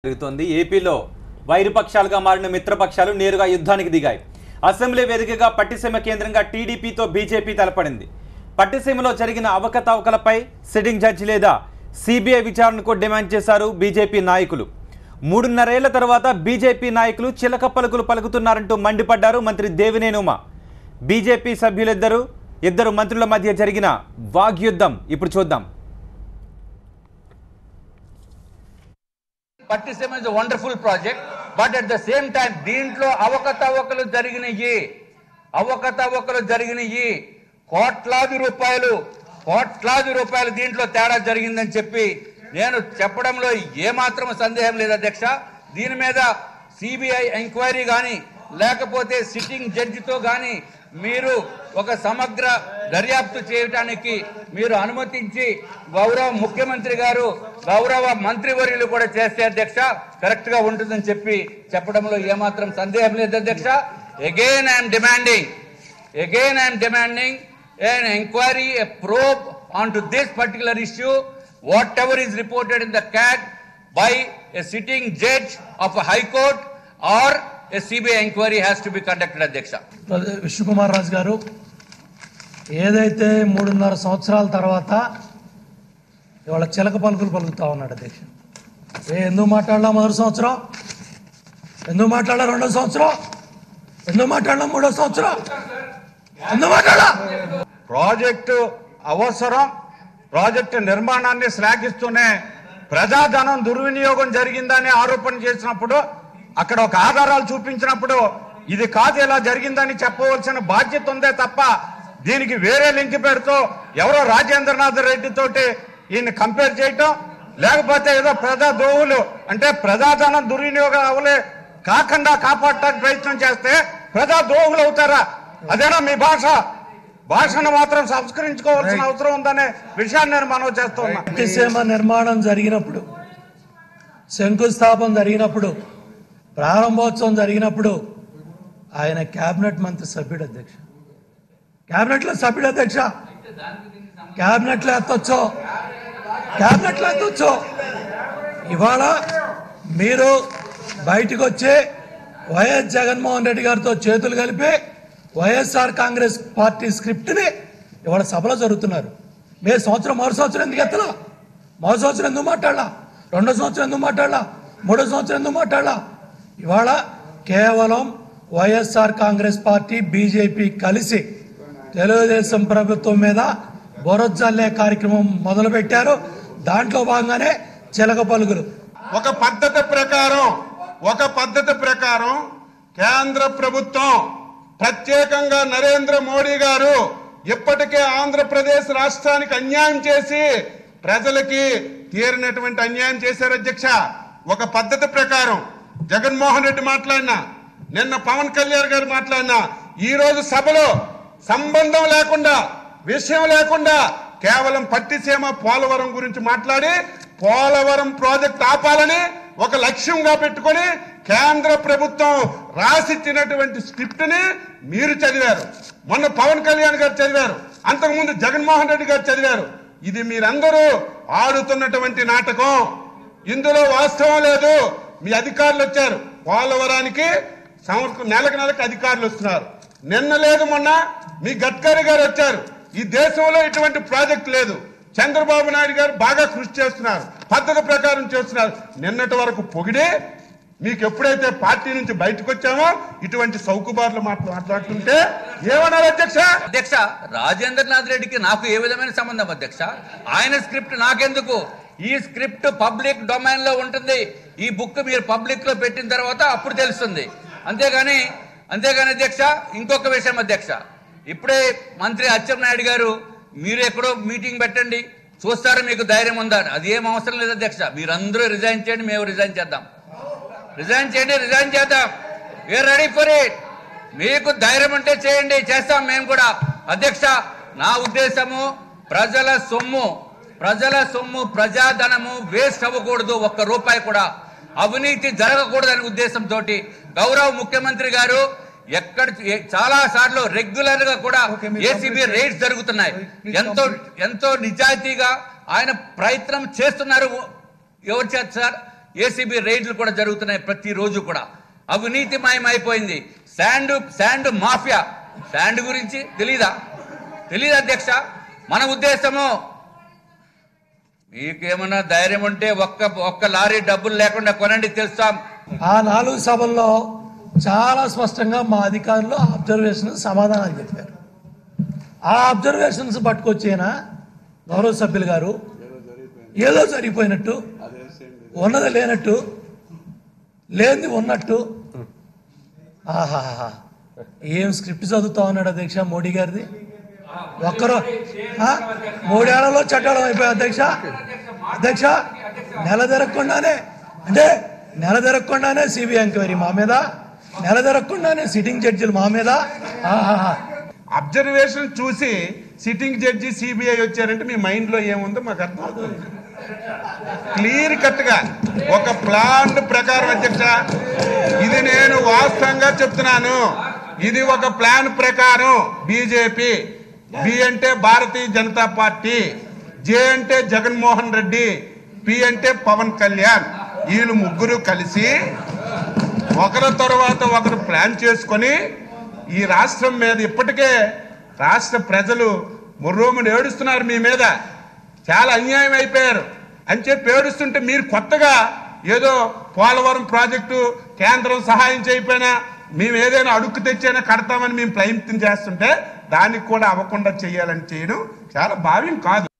జరుగుతోంది ఏపీలో వైరుపక్షాలుగా మారిన మిత్రపక్షాలు నేరుగా యుద్ధానికి దిగాయి అసెంబ్లీ వేదికగా పట్టిసీమ కేంద్రంగా టీడీపీతో బీజేపీ తలపడింది పట్టిసీమలో జరిగిన అవకతవకలపై సిట్టింగ్ జడ్జి లేదా సిబిఐ విచారణకు డిమాండ్ చేశారు బీజేపీ నాయకులు మూడున్నరేళ్ల తర్వాత బీజేపీ నాయకులు చిలక పలుకులు పలుకుతున్నారంటూ మండిపడ్డారు మంత్రి దేవినేని ఉమ బీజేపీ సభ్యులిద్దరు ఇద్దరు మంత్రుల మధ్య జరిగిన వాగ్యుద్ధం ఇప్పుడు చూద్దాం Pattiseema is wonderful project but at the same time దీంట్లో అవకతవకలు జరిగినాయి అవకతవకలు జరిగినాయి కోట్లాది రూపాయలు కోట్లాది రూపాయలు దీంట్లో తేడా జరిగిందని చెప్పి నేను చెప్పడంలో ఏమాత్రం సందేహం లేదు అధ్యక్ష దీని మీద సిబిఐ ఎంక్వైరీ కానీ లేకపోతే సిట్టింగ్ జడ్జితో కానీ మీరు ఒక సమగ్ర దర్యాప్తు చేయటానికి మీరు అనుమతించి గౌరవ ముఖ్యమంత్రి గారు గౌరవ మంత్రివర్యులు కూడా చేస్తే అధ్యక్ష కరెక్ట్ గా ఉంటుందని చెప్పి చెప్పడంలో ఏమాత్రం సందేహం లేదు అధ్యక్ష again I am demanding again I am demanding an inquiry, a probe onto this particular issue, whatever is reported in the CAG by a sitting judge of a high court or a CBI inquiry has to be conducted, Adhyaksha. Vishnukumar Raju గారు ఏదైతే మూడున్నర సంవత్సరాల తర్వాత ఇవాళ చిలక పలుకులు పలుకుతా ఉన్నాడు అధ్యక్ష ఏ ఎందుకు మాట్లాడలా మొదటి సంవత్సరం ఎందుకు మాట్లాడలా రెండో సంవత్సరం ఎందుకు మాట్లాడలా మూడో సంవత్సరం ఎందుకు మాట్లాడలా ప్రాజెక్టు అవసరం ప్రాజెక్టు నిర్మాణాన్ని శ్లాఘిస్తూనే ప్రజాధనం దుర్వినియోగం జరిగిందని ఆరోపణ చేసినప్పుడు అక్కడ ఒక ఆధారాలు చూపించినప్పుడు ఇది కాదు ఇలా జరిగిందని చెప్పవలసిన బాధ్యత ఉందే తప్ప దీనికి వేరే లింక్ పేరుతో ఎవరో రాజేంద్రనాథ్ రెడ్డి తోటి ఈయన కంపేర్ చేయటం లేకపోతే ఏదో ప్రజా దోవులు అంటే ప్రజాధనం దుర్వినియోగం అవలే కాకుండా కాపాడటానికి ప్రయత్నం చేస్తే ప్రజా దోవులు అవుతారా అదేనా మీ భాష భాషను మాత్రం సంస్కరించుకోవాల్సిన అవసరం ఉందనే విషయాన్ని నేను మనవి చేస్తున్నా పట్టిసీమ నిర్మాణం జరిగినప్పుడు శంకుస్థాపన జరిగినప్పుడు ప్రారంభోత్సవం జరిగినప్పుడు ఆయన కేబినెట్ మంత్రి సభ్యుడు అధ్యక్ష కేబినెట్లో సభ్యుడు అధ్యక్ష కేబినెట్లో ఎత్తొచ్చు కేబినెట్లో ఎత్తొచ్చు ఇవాళ మీరు బయటకు వచ్చి వైఎస్ జగన్మోహన్ రెడ్డి గారితో చేతులు కలిపి వైఎస్ఆర్ కాంగ్రెస్ పార్టీ స్క్రిప్ట్ని ఇవాళ సభలో జరుగుతున్నారు మీరు సంవత్సరం మరో సంవత్సరం ఎందుకు ఎత్తలా మరో సంవత్సరం ఎందుకు మాట్లాడాలా రెండో సంవత్సరం ఎందుకు మాట్లాడాలా మూడో సంవత్సరం ఎందుకు మాట్లాడాలా ఇవాళ కేవలం వైఎస్ఆర్ కాంగ్రెస్ పార్టీ బీజేపీ కలిసి తెలుగుదేశం ప్రభుత్వం మీద బొరజల్లే కార్యక్రమం మొదలుపెట్టారు దాంట్లో భాగంగానే చిలక పలుకులు ఒక పద్ధతి ప్రకారం ఒక పద్ధతి ప్రకారం కేంద్ర ప్రభుత్వం ప్రత్యేకంగా నరేంద్ర మోడీ గారు ఇప్పటికే ఆంధ్రప్రదేశ్ రాష్ట్రానికి అన్యాయం చేసి ప్రజలకి తీరినటువంటి అన్యాయం చేశారు అధ్యక్ష ఒక పద్ధతి ప్రకారం జగన్మోహన్ రెడ్డి మాట్లాడినా నిన్న పవన్ కళ్యాణ్ గారు మాట్లాడినా ఈ రోజు సభలో సంబంధం లేకుండా విషయం లేకుండా కేవలం పట్టిసీమ పోలవరం గురించి మాట్లాడి పోలవరం ప్రాజెక్ట్ ఆపాలని ఒక లక్ష్యంగా పెట్టుకొని కేంద్ర ప్రభుత్వం రాసిచ్చినటువంటి స్క్రిప్ట్ ని మీరు చదివారు మొన్న పవన్ కళ్యాణ్ గారు చదివారు అంతకుముందు జగన్మోహన్ రెడ్డి గారు చదివారు ఇది మీరందరూ ఆడుతున్నటువంటి నాటకం ఇందులో వాస్తవం లేదు మీ అధికారులు వచ్చారు పోలవరానికి సంవత్సరం నెలకు నెలకు అధికారులు వస్తున్నారు నిన్న లేదు మొన్న మీ గడ్కరీ గారు వచ్చారు ఈ దేశంలో ఇటువంటి ప్రాజెక్ట్ లేదు చంద్రబాబు నాయుడు గారు బాగా కృషి చేస్తున్నారు పద్ధతి ప్రకారం చేస్తున్నారు నిన్నటి వరకు పొగిడే మీకు ఎప్పుడైతే పార్టీ నుంచి బయటకు వచ్చామో ఇటువంటి సౌకుబార్లు మాట్లా మాట్లాడుతుంటే ఏమన్నారు అధ్యక్ష అధ్యక్ష రాజేంద్రనాథ్ రెడ్డికి నాకు ఏ విధమైన సంబంధం అధ్యక్ష ఆయన స్క్రిప్ట్ నాకెందుకు ఈ స్క్రిప్ట్ పబ్లిక్ డొమైన్ లో ఉంటుంది ఈ బుక్ మీరు పబ్లిక్ లో పెట్టిన తర్వాత అప్పుడు తెలుస్తుంది అంతేగాని అంతేగాని అధ్యక్ష ఇంకొక విషయం అధ్యక్ష ఇప్పుడే మంత్రి అచ్చెన్నాయుడు గారు మీరు ఎక్కడో మీటింగ్ పెట్టండి చూస్తారు మీకు ధైర్యం ఉందా అని. అది ఏం అవసరం లేదు అధ్యక్ష మీరందరూ రిజైన్ చేయండి మేము రిజైన్ చేద్దాం రిజైన్ చేయండి రిజైన్ చేద్దాం వీఆర్ రెడీ ఫర్ ఇట్ మీకు ధైర్యం ఉంటే చేయండి చేస్తాం మేము కూడా అధ్యక్ష నా ఉద్దేశము ప్రజల సొమ్ము ప్రజల సొమ్ము ప్రజాధనము వేస్ట్ అవ్వకూడదు ఒక్క రూపాయి కూడా అవినీతి జరగకూడదనే ఉద్దేశంతో గౌరవ ముఖ్యమంత్రి గారు ఎక్కడ ఏ- చాలా సార్లు రెగ్యులర్ గా కూడా ఏసీబీ రైడ్స్ జరుగుతున్నాయి ఎంతో ఎంతో నిజాయితీగా ఆయన ప్రయత్నం చేస్తున్నారు ఎవరు చేత సార్ ఏసీబీ రైడ్లు కూడా జరుగుతున్నాయి ప్రతిరోజు కూడా అవినీతిమయం అయిపోయింది శాండ్ శాండ్ మాఫియా శాండ్ గురించి తెలీదా తెలీదా అధ్యక్ష మన ఉద్దేశము మీకేమన్నా ధైర్యం ఉంటే ఒక్క ఒక్క లారీ డబ్బులు లేకుండా కొనండి తెలుసా ఆ నాలుగు సభల్లో చాలా స్పష్టంగా మా అధికారులు అబ్జర్వేషన్ సమాధానాలు చెప్పారు ఆ అబ్జర్వేషన్స్ పట్టుకొచ్చేనా గౌరవ సభ్యులు గారు ఏదో జరిగిపోయినట్టు ఉన్నది లేనట్టు లేనిది ఉన్నట్టు ఆహాహా ఏం స్క్రిప్ట్ చదువుతా ఉన్నాడు అధ్యక్ష మోడీ గారిది ఒక్కరో ఆ? మూడేళ్లలో చట్టాలం అయిపోయి అధ్యక్ష అధ్యక్ష నెల తిరగకుండానే అంటే నెల తిరగకుండానే సిబిఐ ఎంక్వైరీ మా మీద నెల తిరగకుండానే సిట్టింగ్ జడ్జిలు మా మీద ఆహాహా అబ్జర్వేషన్ చూసి సిట్టింగ్ జడ్జి సిబిఐ వచ్చారంటే మీ మైండ్ లో ఏముందో మాకు అర్థం అవుతుంది క్లియర్ కట్ గా ఒక ప్లాన్ ప్రకారం అధ్యక్ష ఇది నేను వాస్తవంగా చెప్తున్నాను ఇది ఒక ప్లాన్ ప్రకారం బీజేపీ బి అంటే భారతీయ జనతా పార్టీ జే అంటే జగన్మోహన్ రెడ్డి పి అంటే పవన్ కళ్యాణ్ వీళ్ళు ముగ్గురు కలిసి ఒకరి తర్వాత ఒకరు ప్లాన్ చేసుకొని ఈ రాష్ట్రం మీద ఇప్పటికే రాష్ట్ర ప్రజలు ముర్రోముడు ఏడుస్తున్నారు మీ మీద చాలా అన్యాయం అయిపోయారు అని చెప్పి ఏడుస్తుంటే మీరు కొత్తగా ఏదో పోలవరం ప్రాజెక్టు కేంద్రం సహాయం చేయకపోయినా మేము ఏదైనా అడుక్కు తెచ్చైనా కడతామని మేము ప్రయత్నం చేస్తుంటే దానికి కూడా అవ్వకుండా చేయాలని చేయడం చాలా భావ్యం కాదు